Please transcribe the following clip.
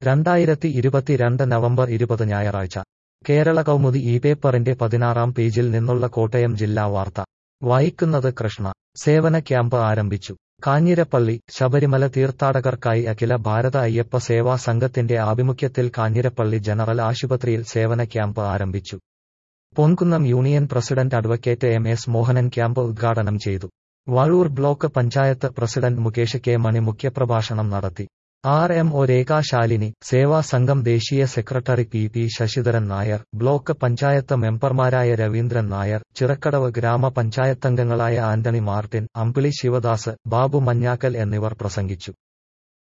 രണ്ടായിരത്തി ഇരുപത്തിരണ്ട് നവംബർ ഇരുപത് ഞായറാഴ്ച കേരള കൗമുദി ഈ പേപ്പറിന്റെ പതിനാറാം പേജിൽ നിന്നുള്ള കോട്ടയം ജില്ലാ വാർത്ത വായിക്കുന്നത് കൃഷ്ണ സേവന ക്യാമ്പ് ആരംഭിച്ചു കാഞ്ഞിരപ്പള്ളി ശബരിമല തീർത്ഥാടകർക്കായി അഖില ഭാരത അയ്യപ്പ സേവാ സംഘത്തിന്റെ ആഭിമുഖ്യത്തിൽ കാഞ്ഞിരപ്പള്ളി ജനറൽ ആശുപത്രിയിൽ സേവന ക്യാമ്പ് ആരംഭിച്ചു Ponkunnam union president advocate M S Mohanan camp ഉദ്ഘാടനം ചെയ്തു Vazhoor block panchayat president Mukesh K Mani മുഖ്യപ്രഭാഷണം നടത്തി ആർ എം ഒ രേഖാശാലിനി സേവാ സംഘം ദേശീയ secretary P P Sasidharan Nair block panchayat മെമ്പർമാരായ രവീന്ദ്രൻ നായർ ചിറക്കടവ് ഗ്രാമപഞ്ചായത്തംഗങ്ങളായ ആന്റണി മാർട്ടിൻ അമ്പിളി ശിവദാസ് ബാബു മഞ്ഞാക്കൽ എന്നിവർ പ്രസംഗിച്ചു